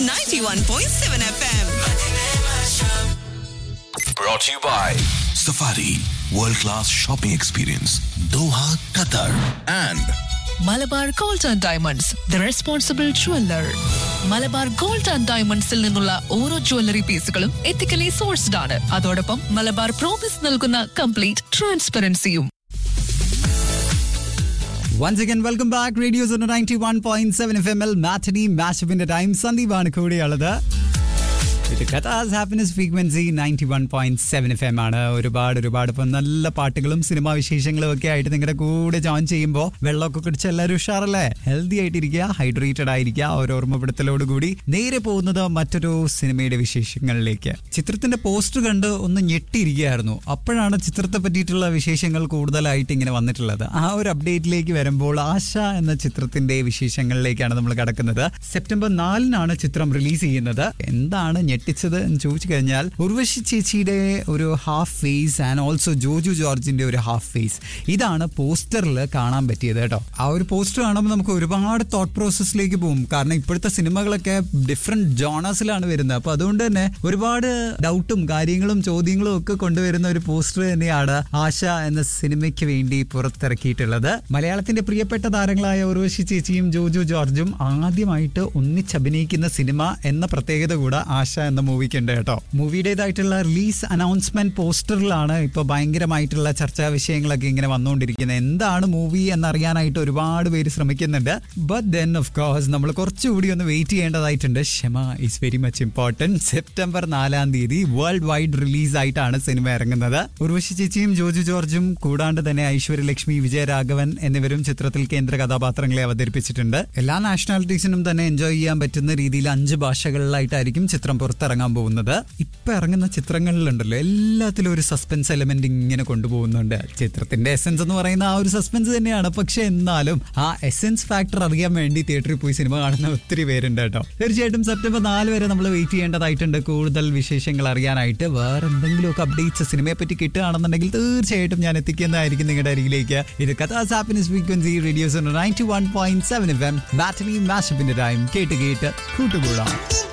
91.7 FM. Brought to you by Safari World Class Shopping Experience Doha, Qatar and Malabar gold and diamonds the responsible jeweller Malabar gold and ഡയമണ്ട്സിൽ നിന്നുള്ള ഓരോ jewellery പീസുകളും ethically sourced ആണ് അതോടൊപ്പം Malabar promise നൽകുന്ന complete ട്രാൻസ്പെറൻസിയും once again welcome back radio ninety one point seven F M L matinee മാഷപ്പിന്റെ time സന്ദീപാണ് കൂടെയുള്ളത് ഇത് Qatar's happiness frequency ninety one point seven F M ആണ് ഒരുപാട് ഒരുപാട് ഇപ്പം നല്ല പാട്ടുകളും സിനിമാ വിശേഷങ്ങളും ഒക്കെ ആയിട്ട് നിങ്ങളുടെ കൂടെ ജോയിൻ ചെയ്യുമ്പോൾ വെള്ളമൊക്കെ കുടിച്ച് എല്ലാവരും ഉഷാറല്ലേ ഹെൽത്തി ആയിട്ടിരിക്കുക ഹൈഡ്രേറ്റഡ് ആയിരിക്കുക ഒരു ഓർമ്മപ്പെടുത്തലോട് കൂടി നേരെ പോകുന്നത് മറ്റൊരു സിനിമയുടെ വിശേഷങ്ങളിലേക്ക് ചിത്രത്തിന്റെ പോസ്റ്റർ കണ്ട് ഒന്ന് ഞെട്ടിയിരിക്കുകയായിരുന്നു അപ്പോഴാണ് ചിത്രത്തെ പറ്റിയിട്ടുള്ള വിശേഷങ്ങൾ കൂടുതലായിട്ട് ഇങ്ങനെ വന്നിട്ടുള്ളത് ആ ഒരു അപ്ഡേറ്റിലേക്ക് വരുമ്പോൾ ആശ എന്ന ചിത്രത്തിന്റെ വിശേഷങ്ങളിലേക്കാണ് നമ്മൾ കടക്കുന്നത് സെപ്റ്റംബർ നാലിനാണ് ചിത്രം റിലീസ് ചെയ്യുന്നത് എന്താണ് ഞെട്ടിച്ചത് എന്ന് ചോദിച്ചു കഴിഞ്ഞാൽ ഉർവശി ചേച്ചിയുടെ ഒരു half face and also Joju ജോർജിന്റെ ഒരു ഹാഫ് ഫേസ് ഇതാണ് പോസ്റ്ററിൽ കാണാൻ പറ്റിയത് കേട്ടോ ആ ഒരു പോസ്റ്റർ കാണുമ്പോൾ നമുക്ക് ഒരുപാട് തോട്ട് പ്രോസസ്സിലേക്ക് പോകും കാരണം ഇപ്പോഴത്തെ സിനിമകളൊക്കെ ഡിഫറെന്റ് ജോണേഴ്സിലാണ് വരുന്നത് അപ്പൊ അതുകൊണ്ട് തന്നെ ഒരുപാട് ഡൗട്ടും കാര്യങ്ങളും ചോദ്യങ്ങളും ഒക്കെ കൊണ്ടുവരുന്ന ഒരു പോസ്റ്റർ തന്നെയാണ് ആശ എന്ന സിനിമയ്ക്ക് വേണ്ടി പുറത്തിറക്കിയിട്ടുള്ളത് മലയാളത്തിന്റെ പ്രിയപ്പെട്ട താരങ്ങളായ ഉർവശി ചേച്ചിയും ജോജു ജോർജും ആദ്യമായിട്ട് ഒന്നിച്ചഭിനയിക്കുന്ന സിനിമ എന്ന പ്രത്യേകത കൂടെ ആശ എന്ന മൂവിക്ക് ഉണ്ട് കേട്ടോ മൂവിയുടേതായിട്ടുള്ള റിലീസ് അനൗൺസ്മെന്റ് പോസ്റ്ററിലാണ് ഇപ്പൊ ഭയങ്കരമായിട്ടുള്ള ചർച്ചാ വിഷയങ്ങളൊക്കെ ഇങ്ങനെ വന്നുകൊണ്ടിരിക്കുന്നത് എന്താണ് മൂവി എന്നറിയാനായിട്ട് ഒരുപാട് പേര് ശ്രമിക്കുന്നുണ്ട് ബട്ട് ദെൻ ഓഫ് കോഴ്സ് നമ്മൾ കുറച്ചുകൂടി ഒന്ന് വെയിറ്റ് ചെയ്യേണ്ടതായിട്ടുണ്ട് ക്ഷമ is very much important September നാലാം തീയതി വേൾഡ് വൈഡ് റിലീസ് ആയിട്ടാണ് സിനിമ ഇറങ്ങുന്നത് ഉർവശി ചേച്ചിയും ജോജു ജോർജും കൂടാണ്ട് തന്നെ ഐശ്വര്യലക്ഷ്മി വിജയരാഘവൻ എന്നിവരും ചിത്രത്തിൽ കേന്ദ്ര കഥാപാത്രങ്ങളെ അവതരിപ്പിച്ചിട്ടുണ്ട് എല്ലാ നാഷണാലിറ്റീസിനും തന്നെ എൻജോയ് ചെയ്യാൻ പറ്റുന്ന രീതിയിൽ അഞ്ച് ഭാഷകളിലായിട്ടായിരിക്കും ചിത്രം പുറത്തിറങ്ങാൻ പോകുന്നത് ഇപ്പൊ ഇറങ്ങുന്ന ചിത്രങ്ങളിലുണ്ടല്ലോ എല്ലാത്തിലും ഒരു സസ്പെൻസ് എലമെന്റ് ഇങ്ങനെ കൊണ്ടുപോകുന്നുണ്ട് ചിത്രത്തിന്റെ എസെൻസ് എന്ന് പറയുന്ന ആ ഒരു സസ്പെൻസ് തന്നെയാണ് പക്ഷെ എന്നാലും ആ എസെൻസ് ഫാക്ടർ അറിയാൻ വേണ്ടി തിയേറ്ററിൽ പോയി സിനിമ കാണുന്ന ഒത്തിരി പേരുണ്ട് കേട്ടോ തീർച്ചയായിട്ടും സെപ്റ്റംബർ നാല് വരെ നമ്മൾ വെയിറ്റ് ചെയ്യേണ്ടതായിട്ടുണ്ട് കൂടുതൽ വിശേഷങ്ങൾ അറിയാനായിട്ട് വേറെ എന്തെങ്കിലുമൊക്കെ അപ്ഡേറ്റ്സ് സിനിമയെ പറ്റി കിട്ടുകയാണെന്നുണ്ടെങ്കിൽ തീർച്ചയായിട്ടും ഞാൻ എത്തിക്കുന്നതായിരിക്കും നിങ്ങളുടെ അരികിലേക്ക് ഇത് Qatar's happiness frequency radio's ninety one point seven F M ബാറ്ററി മാഷപ്പിന്റെ ടൈം കേട്ട് കേട്ട് കൂട്ടുകൂടാം